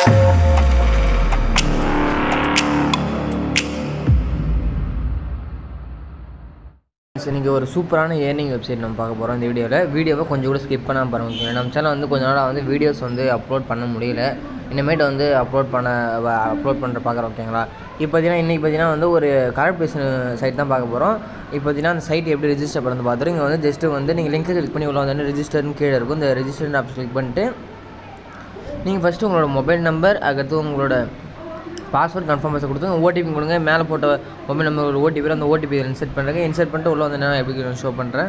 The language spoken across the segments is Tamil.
ஸோ இன்றைக்கி ஒரு சூப்பரான ஏர்னிங் வெப்சைட் நம்ம பார்க்க போகிறோம் இந்த வீடியோவில் வீடியோவை கொஞ்சம் கூட ஸ்கிப் பண்ணாமல் பாருங்க ஓகேங்களா நம்ம சேனல் வந்து கொஞ்ச நாளாக வந்து வீடியோஸ் வந்து அப்லோட் பண்ண முடியல இனிமேட்டு வந்து அப்லோட் பண்ண அப்லோட் பண்ணுற பார்க்குறோம் ஓகேங்களா இப்போ பார்த்தீங்கன்னா இன்றைக்கி பார்த்தீங்கன்னா வந்து ஒரு கார்பரேஷன் சைட் தான் பார்க்க போகிறோம் இப்போ பார்த்தீங்கன்னா அந்த சைட் எப்படி ரெஜிஸ்டர் பண்ணது பார்த்துட்டு இங்கே வந்து ஜஸ்ட்டு வந்து நீங்கள் லிங்க் கிளிக் பண்ணி உள்ள வந்து ரெஜிஸ்டர்னு கீழே இருக்கும் இந்த ரெஜிஸ்டர்னு ஆப்ஷன் கிளிக் பண்ணிட்டு நீங்கள் ஃபஸ்ட்டு உங்களோட மொபைல் நம்பர் அதுக்கடுத்து உங்களோட பாஸ்வேர்ட் கன்ஃபார்ம் பாஸ்வேர்ட் கொடுத்து ஓடிபி கொடுங்க மேலே போட்ட மொபைல் நம்பர் ஒரு ஓடிபி அந்த ஓடிபி இன்சர்ட் பண்ணுறேன் இன்சர்ட் பண்ணிட்டு உள்ளே வந்து நான் எப்படி ஷோ பண்ணுறேன்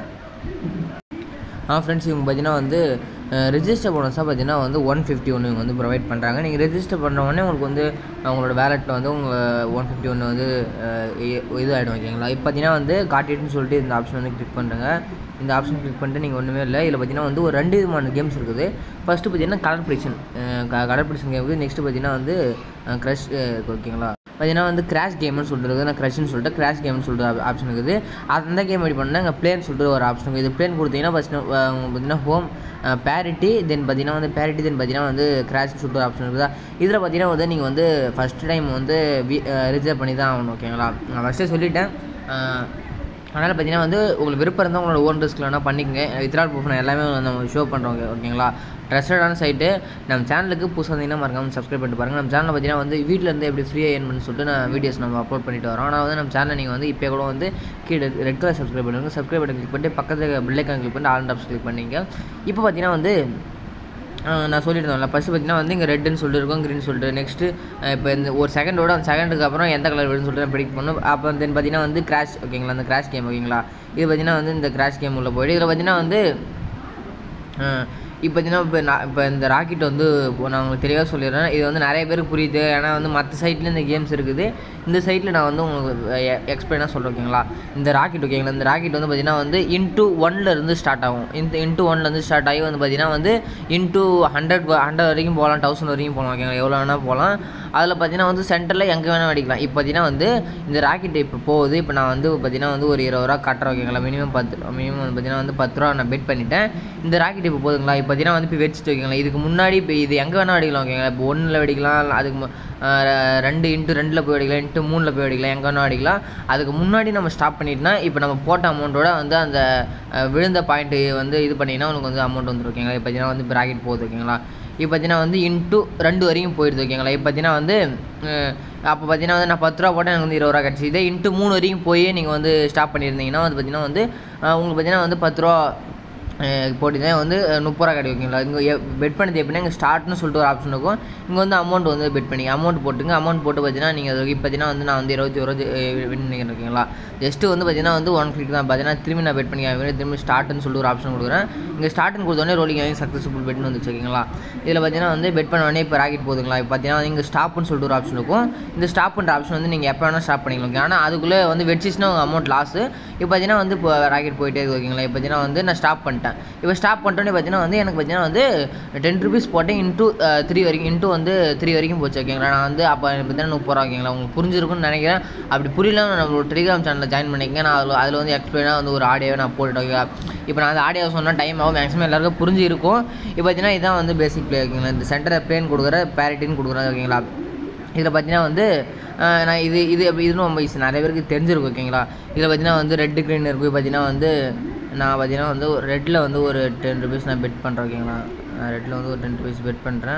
ஆ ஃப்ரெண்ட்ஸ் இவங்க பார்த்தீங்கன்னா வந்து ரெஜிஸ்டர் போனஸாக பார்த்தீங்கன்னா வந்து ஒன் ஃபிஃப்டி ஒன்று இவங்க வந்து ப்ரொவைட் பண்ணுறாங்க நீங்கள் ரெஜிஸ்டர் பண்ண உடனே உங்களுக்கு வந்து உங்களோட வேலெட்டில் வந்து உங்கள் ஒன் ஃபிஃப்டி ஒன்று வந்து அஹ், இ- இது ஆகிடும் ஓகேங்களா இப்போ பார்த்தீங்கன்னா வந்து காட்டிட்டுன்னு சொல்லிட்டு இந்த ஆப்ஷன் வந்து கிளிக் பண்ணுறேங்க இந்த ஆப்ஷன் கிளிக் பண்ணிட்டு நீங்கள் ஒன்றுமே இல்லை இதில் பார்த்தீங்கன்னா வந்து ஒரு ரெண்டு விதமான கேம்ஸ் இருக்குது ஃபஸ்ட்டு பார்த்தீங்கன்னா colour prediction colour prediction game இருக்குது நெக்ஸ்ட்டு பார்த்தீங்கன்னா வந்து க்ரஷ் ஓகேங்களா பார்த்தீங்கன்னா வந்து கிராஷ் கேம்னு சொல்லிட்டு இருக்குது நான் க்ரஷ்னு சொல்லிட்டு கிராஷ் கேம்னு சொல்லிட்டு ஆப்ஷன் இருக்குது அந்த கேம் எப்படி பண்ணால் இங்கே பிளேன் சொல்லிட்டு ஒரு ஆப்ஷன் இருக்குது இது பிளேன் கொடுத்தீங்கன்னா ஃபஸ்ட்டு பார்த்தீங்கன்னா ஹோம் பேரிட்டி தென் பார்த்தீங்கன்னா வந்து பேரிட்டி தென் பார்த்தீங்கன்னா வந்து கிராஷ்னு சொல்லிட்டு ஒரு ஆப்ஷன் இருக்குதா இதில் பார்த்தீங்கன்னா வந்து நீங்கள் வந்து ஃபஸ்ட் டைம் வந்து ரிஜிஸ்டர் பண்ணி தான் ஆகணும் ஓகேங்களா நான் ஃபஸ்ட்டே சொல்லிட்டேன் அஹ், அதனால் பார்த்தீங்கன்னா வந்து உங்களுக்கு விருப்பம் இருந்தால் உங்களோட ஓன் ரிஸ்க்கில் வேணால் பண்ணிக்கங்க வித்ரால் ப்ரூஃப் நான் எல்லாமே நம்ம ஷோ பண்ணுறோம் ஓகேங்களா ட்ரஸ்டடான சைட்டு நம்ம சேனலுக்கு புதுசாக இருந்தீங்கன்னா மறக்காம சப்ஸ்கிரைப் பண்ணிட்டு பாருங்கள் நம்ம சேனலில் பார்த்தீங்கன்னா வந்து வீட்டில் இருந்து எப்படி ஃப்ரீயாக ஏன் பண்ணி சொல்லிட்டு நான் வீடியோஸ் நம்ம அப்லோட் பண்ணிட்டு வரோம் ஆனால் வந்து நம்ம சேனலை நீங்கள் வந்து இப்போ கூட வந்து கீழே ரெட் கலர் சப்ஸ்கிரைப் பண்ணுங்க சப்ஸ்கிரைப் பண்ணி கிளிக் பண்ணிட்டு பக்கத்தில் பில்லைக்கான் கிளிக் பண்ணிட்டு ஆல் டாப்ஸ் கிளிக் பண்ணிங்க இப்போ பார்த்தீங்கன்னா வந்து ஆஹ் நான் சொல்லியிருந்தோம்ல ஃபஸ்ட்டு பார்த்தீங்கன்னா வந்து இங்கே ரெட்டுன்னு சொல்லிட்டு இருக்கும் க்ரீன் சொல்லிட்டு நெக்ஸ்ட்டு இப்போ இந்த ஒரு செகண்டோட அந்த செகண்டுக்கு அப்புறம் எந்த கலர் வருதுன்னு சொல்லிட்டு நான் ப்ரிடிக் பண்ணும் அப்போ தென் பார்த்தீங்கன்னா வந்து கிராஷ் ஓகேங்களா அந்த கிராஷ் கேம் ஓகேங்களா இது பார்த்தீங்கன்னா வந்து இந்த கிராஷ் கேம் உள்ள போயிட்டு இதில் பார்த்தீங்கன்னா வந்து இப்போ பார்த்தீங்கன்னா இப்போ நான் இப்போ இந்த ராக்கெட் வந்து இப்போ நான் உங்களுக்கு தெளிவாக சொல்லிடுறேன் இது வந்து நிறைய பேருக்கு புரியுது ஏன்னா வந்து மற்ற சைட்டில் இந்த கேம்ஸ் இருக்குது இந்த சைட்டில் நான் வந்து உங்களுக்கு எக்ஸ்பிளைனாக சொல்கிறேன் ஓகேங்களா இந்த ராக்கெட் ஓகேங்களா இந்த ராக்கெட் வந்து பார்த்தீங்கன்னா வந்து இன்ட்டு இருந்து ஸ்டார்ட் ஆகும் இந்த இன்ட்டு ஒன்லேருந்து ஸ்டார்ட் ஆகி வந்து பார்த்தீங்கன்னா வந்து இன்ட்டு ஹண்ட்ரட் ஹண்ட்ரட் வரைக்கும் போகலாம் தௌசண்ட் வரைக்கும் போகலாம் ஓகேங்களா எவ்வளோ வேணால் போகலாம் அதில் பார்த்தீங்கன்னா வந்து சென்டரில் எங்கே வேணால் அடிக்கலாம் இப்போ பார்த்தீங்கன்னா வந்து இந்த ராக்கெட் இப்போ போகுது இப்போ நான் வந்து பார்த்தீங்கன்னா வந்து ஒரு இருபது ரூபா கட்டுறேன் ஓகேங்களா மினிமம் பத்து மினிமம் வந்து பார்த்தீங்கன்னா வந்து பத்து ரூபா நான் பெட் பண்ணிட்டேன் இந்த ராக்கெட் இப்போ போகுதுங்களா இப்போ பார்த்தீங்கன்னா வந்து இப்போ வெடிச்சிட்டு வைக்கலாம் இதுக்கு முன்னாடி இப்போ இது எங்கே வேணால் அடிக்கலாம் ஓகேங்களா இப்போ ஒன்றில் வெடிக்கலாம் இல்ல அதுக்கு மு- ஆஹ் ர- ரெண்டு இன்ட்டு ரெண்டில் போய் அடிக்கலாம் இன்ட்டு மூணில் போய் அடிக்கலாம் எங்கே வேணால் அடிக்கலாம் அதுக்கு முன்னாடி நம்ம ஸ்டாப் பண்ணிட்டோம்னா இப்போ நம்ம போட்ட அமௌண்ட்டோட வந்து அந்த ஆஹ் விழுந்த பாயிண்ட்டு வந்து இது பண்ணிங்கன்னா உனக்கு வந்து அமௌண்ட் வந்துடும் ஓகேங்களா இப்போ பார்த்தீங்கன்னா வந்து இப்போ ராக்கெட் போகுது ஓகேங்களா இப்போ பார்த்தீங்கன்னா வந்து இன்ட்டு ரெண்டு வரைக்கும் போயிடுது ஓகேங்களா இப்போ பார்த்தீங்கன்னா வந்து அஹ், அப்போ பார்த்தீங்கன்னா வந்து நான் பத்து ரூபா போட்டேன் எனக்கு வந்து இருபது ரூபா கிடச்சி இதே இன்ட்டு மூணு வரைக்கும் போய் நீங்கள் வந்து ஸ்டாப் பண்ணியிருந்தீங்கன்னா வந்து பார்த்தீங்கன்னா வந்து அஹ், உங்களுக்கு பார்த்தீங்கன்னா வந்து பத்து ரூபா போட்டிங்கன்னா வந்து அஹ், முப்பது ரூபா கிடைக்கும் ஓகேங்களா இங்கே பெட் பண்ணது எப்படின்னா இங்கே ஸ்டார்ட்னு சொல்லிட்டு ஒரு ஆப்ஷன் இருக்கும் இங்கே வந்து அமௌண்ட் வந்து பெட் பண்ணி அமௌண்ட் போட்டுங்க அமௌண்ட் போட்டு பார்த்தீங்கன்னா நீங்கள் இப்போ பார்த்தீங்கன்னா வந்து நான் வந்து இருபத்தி ஒரு வின் பண்ணிக்கிறேன் ஓகேங்களா ஜஸ்ட்டு வந்து பார்த்தீங்கன்னா வந்து ஒன் கிளிக் தான் பார்த்தீங்கன்னா திரும்பி நான் பெட் பண்ணி காமிக்கிறேன். திரும்பி ஸ்டார்ட்னு சொல்லிட்டு ஒரு ஆப்ஷன் கொடுக்குறேன் இங்கே ஸ்டார்ட்னு கொடுத்தோடனே ரோலிங் ஆகி சக்ஸஸ்ஃபுல் பெட்னு வந்துச்சு ஓகேங்களா இதில் பார்த்தீங்கன்னா வந்து பெட் பண்ண உடனே இப்போ ராக்கெட் போகுதுங்களா இப்போ பார்த்தீங்கன்னா இங்கே ஸ்டாப்னு சொல்லிட்டு ஒரு ஆப்ஷன் இருக்கும் இந்த ஸ்டாப்ன்ற ஆப்ஷன் வந்து நீங்கள் எப்போ வேணால் ஸ்டாப் பண்ணிக்கலாம் ஓகே ஆனால் அதுக்குள்ளே வந்து வெடிச்சிச்சுன்னா உங்கள் அமௌண்ட் லாஸு இப்போ பார்த்தீங்கன்னா வந்து இப்போ ராக்கெட் போயிட்டே இருக்கு ஓகேங்களா இப்போ பார்த்தீங்கன்னா வந்து நான் ஸ்டாப் பண்ணிட்டேன் இப்போ ஸ்டாப் பண்ணிட்டோன்னே பார்த்தீங்கன்னா வந்து எனக்கு பார்த்தீங்கன்னா வந்து டென் ருபீஸ் போட்டேன் இன்ட்டு த்ரீ வரைக்கும் இன்ட்டு வந்து த்ரீ வரைக்கும் போச்சு ஓகேங்களா நான் வந்து அப்போ பார்த்தீங்கன்னா முப்பது ரூபா ஓகேங்களா உங்களுக்கு புரிஞ்சிருக்கும்னு நினைக்கிறேன் அப்படி புரியல நம்மளோட டெலிகிராம் சேனலில் ஜாயின் பண்ணிக்கங்க நான் அதில் அதில் வந்து எக்ஸ்பிளைனாக வந்து ஒரு ஆடியோவை நான் போட்டுட்டேன் ஓகேங்களா இப்போ நான் அந்த ஆடியோ சொன்னால் டைம் ஆகும் மேக்ஸிமம் எல்லாருக்கும் புரிஞ்சு இருக்கும் இப்போ பார்த்தீங்கன்னா இதான் வந்து பேசிக் ப்ளே ஓகேங்களா இந்த சென்டரை பிளேன் கொடுக்குற பேரிட்டின்னு கொடுக்குறது ஓகேங்களா இதில் பார்த்தீங்கன்னா வந்து ஆஹ், நான் இது இது எப்படி இதுன்னு ரொம்ப ஈஸி நிறைய பேருக்கு தெரிஞ்சிருக்கும் ஓகேங்களா இதில் பார்த்தீங்கன்னா வந்து ரெட்டு க்ரீன் இருக்குது பார்த்தீங்கன்னா வந்து நான் பார்த்தீங்கன்னா வந்து ஒரு ரெட்டில் வந்து ஒரு டென் ருபீஸ் நான் பெட் பண்ணுறேன் ஓகேங்களா நான் ரெட்டில் வந்து ஒரு டென் ருபீஸ் பெட் பண்ணுறேன்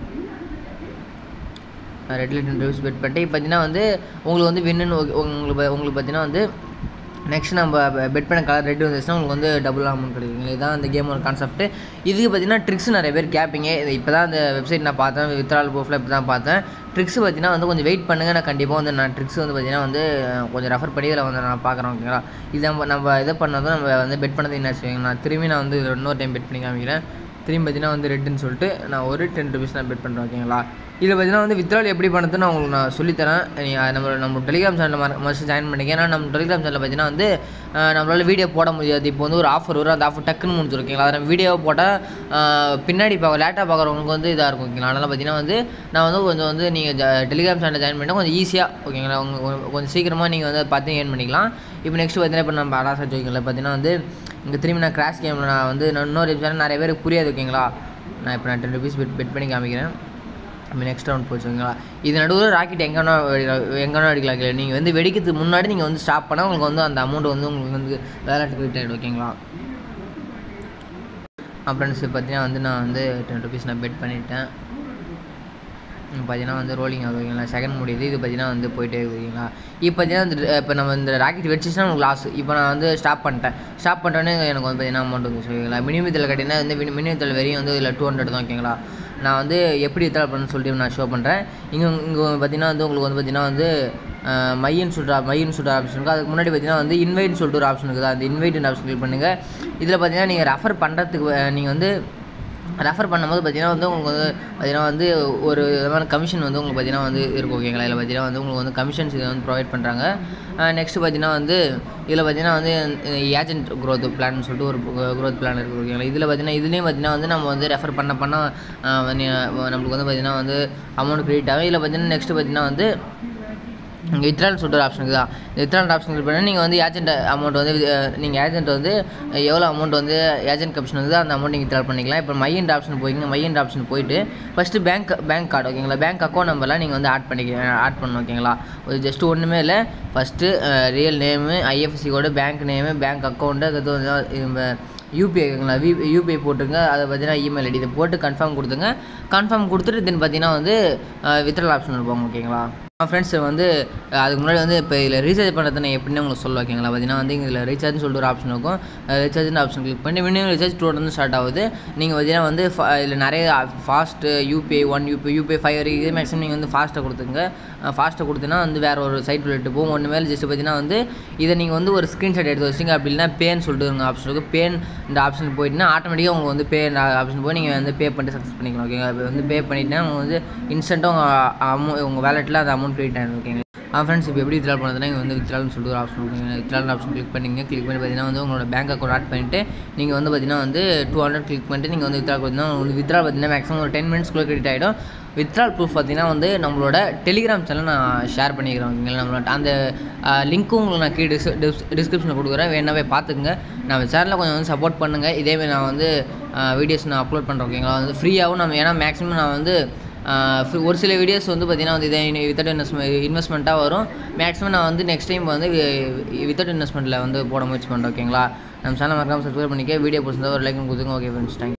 ரெட்டில் டென் ருபீஸ் பெட் பண்ணிட்டு இப்போ பார்த்தீங்கன்னா வந்து உங்களுக்கு வந்து வின்னு உங்களுக்கு ப- உங்களுக்கு பார்த்தீங்கன்னா வந்து நெக்ஸ்ட் நம்ம பெட் பண்ண கலர் ரெட் வந்துச்சுன்னா உங்களுக்கு வந்து டபுள் அமௌண்ட் கிடைக்கும் இதுதான் அந்த கேமோட கான்செப்ட் இதுக்கு பார்த்தீங்கன்னா ட்ரிக்ஸ் நிறைய பேர் கேட்பீங்க இது இப்போ தான் அந்த வெப்சைட் நான் பார்த்தேன் வித்ரால் ப்ரூஃபில் இப்போ தான் பார்த்தேன் ட்ரிக்ஸ் பார்த்தீங்கன்னா வந்து கொஞ்சம் வெயிட் பண்ணுங்கள் நான் கண்டிப்பாக வந்து நான் ட்ரிக்ஸ் வந்து பார்த்தீங்கன்னா வந்து அஹ், கொஞ்சம் ரெஃபர் பண்ணி இதில் வந்து நான் பார்க்குறேன் ஓகேங்களா இது நம்ம நம்ம இதை பண்ணதும் நம்ம வந்து பெட் பண்ணது என்ன செய்வீங்க நான் திரும்பி நான் வந்து இதுல இன்னொரு டைம் பெட் பண்ணி காமிக்கிறேன் திரும்பி பார்த்தீங்கன்னா வந்து ரெட்டுன்னு சொல்லிட்டு நான் ஒரு டென் ருபீஸ் நான் பெட் பண்ணுறேன் ஓகேங்களா இதில் பார்த்தீங்கன்னா வந்து வித்ரால் எப்படி பண்ணுறது நான் உங்களுக்கு நான் சொல்லித்தரேன் நீங்கள் நம்ம நம்ம டெலிகிராம் சேனலில் மஸ்ட் ஜாயின் பண்ணிக்க ஏன்னா நம்ம டெலிகிராம் சேனலில் பார்த்தீங்கன்னா வந்து அஹ், நம்மளால வீடியோ போட முடியாது இப்போ வந்து ஒரு ஆஃபர் வரும் அந்த ஆஃபர் டக்குன்னு முடிஞ்சிரும் ஓகேங்களா அதை வீடியோ போட்டால் அஹ், பின்னாடி பார்க்க லேட்டாக பார்க்குறவங்களுக்கு வந்து இதாக இருக்கும் ஓகேங்களா அதனால் பார்த்தீங்கன்னா வந்து நான் வந்து கொஞ்சம் வந்து நீங்கள் டெலிகிராம் சேனலில் ஜாயின் பண்ணால் கொஞ்சம் ஈஸியாக ஓகேங்களா உங்க உங்க- கொஞ்சம் சீக்கிரமாக நீங்கள் வந்து அதை பார்த்து ஏர்ன் பண்ணிக்கலாம் இப்போ நெக்ஸ்ட் பார்த்தீங்கன்னா இப்போ நம்ம அலாசா ஜோய்க்கல பார்த்தீங்கன்னா வந்து இங்கே திரும்பி நான் கிராஷ் கேமில் நான் வந்து நான் இன்னொரு சேனல் நிறைய பேருக்கு புரியாது ஓகேங்களா நான் இப்போ நான் டென் ருபீஸ் பெட் பெட் பண்ணி காமிக்கிறேன் நம்ம நெக்ஸ்ட் ரவுண்ட் போச்சுங்களா இது நடுவில் ராக்கெட் எங்கன்னா எங்கன்னா அடிக்கலாம் இல்லை நீங்கள் வந்து வெடிக்கிறதுக்கு முன்னாடி நீங்கள் வந்து ஸ்டாப் பண்ணால் உங்களுக்கு வந்து அந்த அமௌண்ட் வந்து உங்களுக்கு வந்து வேலட் கிரெடிட் ஆகிடும் ஓகேங்களா அப்புறம் பார்த்தீங்கன்னா வந்து நான் வந்து டென் ருபீஸ் நான் பெட் பண்ணிட்டேன் பார்த்தீங்கன்னா வந்து ரோலிங் ஆகுது ஓகேங்களா செகண்ட் முடியுது இது பார்த்தீங்கன்னா வந்து போயிட்டே இருக்குதுங்களா இப்போ பார்த்தீங்கன்னா இந்த இப்போ நம்ம இந்த ராக்கெட் வெடிச்சிச்சுன்னா உங்களுக்கு லாஸ் இப்போ நான் வந்து ஸ்டாப் பண்ணிட்டேன் ஸ்டாப் பண்ணிட்டோன்னே எனக்கு வந்து பார்த்தீங்கன்னா அமௌண்ட் வந்து ஓகேங்களா மினிமம் இதில் கேட்டிங்கன்னா வந்து மினிமம் இதில் வெறியும் வந்து இதில் டூ ஹண்ட்ரட் தான் ஓகேங்களா நான் வந்து எப்படி வித்ரா பண்ணணும்னு சொல்லிட்டு நான் ஷோ பண்ணுறேன் இங்கே இங்கே பார்த்தீங்கன்னா வந்து உங்களுக்கு வந்து பார்த்தீங்கன்னா வந்து மையன்னு சொல்கிற மையன்னு சொல்கிற ஆப்ஷன் இருக்குது அதுக்கு முன்னாடி பார்த்தீங்கன்னா வந்து இன்வைட்னு சொல்லிட்டு ஒரு ஆப்ஷன் இருக்குது அந்த இன்வைட் ஆப்ஷன் கிளிக் பண்ணுங்கள் இதில் பார்த்தீங்கன்னா நீங்கள் ரெஃபர் பண்ணுறதுக்கு நீங்கள் வந்து ரெஃபர் பண்ணும்போது பார்த்தீங்கன்னா வந்து உங்களுக்கு வந்து பார்த்தீங்கன்னா வந்து ஒரு விதமான கமிஷன் வந்து உங்களுக்கு பார்த்தீங்கன்னா வந்து இருக்கும் ஓகேங்களா இதில் பார்த்தீங்கன்னா வந்து உங்களுக்கு வந்து கமிஷன்ஸ் இதை வந்து ப்ரொவைட் பண்ணுறாங்க நெக்ஸ்ட் பார்த்தீங்கன்னா வந்து இதில் பார்த்தீங்கன்னா வந்து ஏஜென்ட் க்ரோத் பிளான் சொல்லிட்டு ஒரு க்ரோத் பிளான் இருக்குது ஓகேங்களா இதில் பார்த்தீங்கன்னா இதுலேயும் பார்த்தீங்கன்னா வந்து நம்ம வந்து ரெஃபர் பண்ண பண்ண நம்மளுக்கு வந்து பார்த்தீங்கன்னா வந்து அமௌண்ட் கிரெடிட் ஆகும் இதில் பார்த்தீங்கன்னா நெக்ஸ்ட் பார்த்தீங்கன்னா வந்து இங்கே வித்ரால் சொல்லிட்டு ஒரு ஆப்ஷன் இருக்குதா வித்ரால் ஆப்ஷன் கிளிக் பண்ணால் நீங்கள் வந்து ஏஜென்ட் அமௌண்ட் வந்து நீங்கள் ஏஜென்ட் வந்து எவ்வளோ அமௌண்ட் வந்து ஏஜென்ட் கமிஷன் வந்து அந்த அமௌண்ட் நீங்கள் வித்ரால் பண்ணிக்கலாம் இப்போ மையண்ட் ஆப்ஷன் போய்ங்க மையண்ட் ஆப்ஷன் போயிட்டு ஃபஸ்ட்டு பேங்க் பேங்க் கார்டு ஓகேங்களா பேங்க் அக்கௌண்ட் நம்பர்லாம் நீங்கள் வந்து ஆட் பண்ணிக்க ஆட் பண்ணணும் ஓகேங்களா ஒரு ஜஸ்ட் ஒன்றுமே இல்லை first real name IFSC code bank name bank account அது வந்து யூபிஐ இருக்குங்களா வி யூபிஐ போட்டுருங்க அதை பார்த்தீங்கன்னா இமெயில் ஐடி இதை போட்டு கன்ஃபார்ம் கொடுத்துங்க கன்ஃபார்ம் கொடுத்துட்டு தென் பார்த்தீங்கன்னா வந்து வித்ரல் ஆப்ஷன் இருப்பாங்க ஓகேங்களா ஃப்ரெண்ட்ஸ் வந்து அதுக்கு முன்னாடி வந்து இப்போ இதில் ரீசார்ஜ் பண்ணுறது நான் எப்படின்னு உங்களுக்கு சொல்ல ஓகேங்களா பார்த்தீங்கன்னா வந்து இதில் ரீசார்ஜ்னு சொல்லிட்டு ஒரு ஆப்ஷன் இருக்கும் ரீசார்ஜ்னு ஆப்ஷன் கிளிக் பண்ணி மினிமம் ரீசார்ஜ் டூ வந்து ஸ்டார்ட் ஆகுது நீங்கள் பார்த்தீங்கன்னா வந்து இதில் நிறைய fast UPI one UPI UPI five வரைக்கும் இது மேக்ஸிமம் நீங்கள் வந்து ஃபாஸ்ட்டாக கொடுத்துங்க ஃபாஸ்ட்டாக கொடுத்தீங்கன்னா வந்து வேறு ஒரு சைட் விட்டு போகும் ஒன்று மேலே ஜஸ்ட் பார்த்தீங்கன்னா வந்து இதை நீங்கள் வந்து ஒரு ஸ்க்ரீன்ஷாட் எடுத்து வச்சிங்க அப்படி இல்லைனா பேன்னு சொல்லிட்டு ஒரு ஆப்ஷன் இருக்குது பேன் இந்த ஆப்ஷன் போயிட்டுனா ஆட்டோமேட்டிக்காக உங்களுக்கு வந்து பே ஆப்ஷன் போய் நீங்கள் வந்து பே பண்ணிட்டு சக்ஸஸ் பண்ணிக்கலாம் ஓகேங்களா இப்போ வந்து பே பண்ணிட்டீங்கன்னா உங்களுக்கு வந்து இன்ஸ்டண்ட்டாக உங்கள் அமௌ உங்கள் வேலெட்டில் அந்த அமௌண்ட் கிரெடிட் ஆகிடும் ஓகேங்களா ஆ ஃப்ரெண்ட்ஸ் இப்போ எப்படி வித்ட்ரா பண்ணுறதுனா இங்கே வந்து வித்ட்ரால்னு சொல்லிட்டு ஒரு ஆப்ஷன் இருக்குங்க வித்ட்ரால் ஆப்ஷன் கிளிக் பண்ணிங்க கிளிக் பண்ணி பார்த்தீங்கன்னா வந்து உங்களோட பேங்க் அக்கௌண்ட் ஆட் பண்ணிட்டு நீங்கள் வந்து பார்த்தீங்கன்னா வந்து டூ ஹண்ட்ரட் கிளிக் பண்ணிட்டு நீங்கள் வந்து வித்ட்ரா பார்த்தீங்கன்னா உங்களுக்கு வித்ட்ரா பார்த்தீங்கன்னா மேக்ஸிமம் ஒரு டென் மினிட்ஸ்க்குள்ளே கிரெடிட் ஆகிடும் வித்ட்ரால் ப்ரூஃப் பார்த்தீங்கன்னா வந்து நம்மளோட டெலிகிராம் சேனல் நான் ஷேர் பண்ணிக்கிறேன் ஓகேங்களா நம்மளோட அந்த லிங்க்கும் உங்களுக்கு நான் கீழே டிஸ் டிஸ் டிஸ்கிரிப்ஷனில் கொடுக்குறேன் வேணாவே பார்த்துக்குங்க நம்ம சேனலில் கொஞ்சம் வந்து சப்போர்ட் பண்ணுங்கள் இதேமாதிரி நான் வந்து வீடியோஸ் நான் அப்லோட் பண்ணுறேன் ஓகேங்களா வந்து ஃப்ரீயாகவும் நம்ம ஏன்னா மேக்ஸிமம் நான் வந்து ஒரு சில வீடியோஸ் வந்து பார்த்திங்கன்னா வந்து இதே வித்தவுட் இன்வெஸ்ட்மெண்ட் இன்வெஸ்ட்மெண்ட்டாக வரும் மேக்ஸிமம் நான் வந்து நெக்ஸ்ட் டைம் வந்து வித்தவுட் இன்வெஸ்ட்மெண்ட்டில் வந்து போட முயற்சி பண்ணுறேன் ஓகேங்களா நம்ம சேனல் மறக்காமல் சப்ஸ்கிரைப் பண்ணிக்க வீடியோ பிடிச்சிருந்தா ஒரு லைக் கொடுத்துங்க ஓகே ஃப்ரெண்ட்ஸ் தேங்க்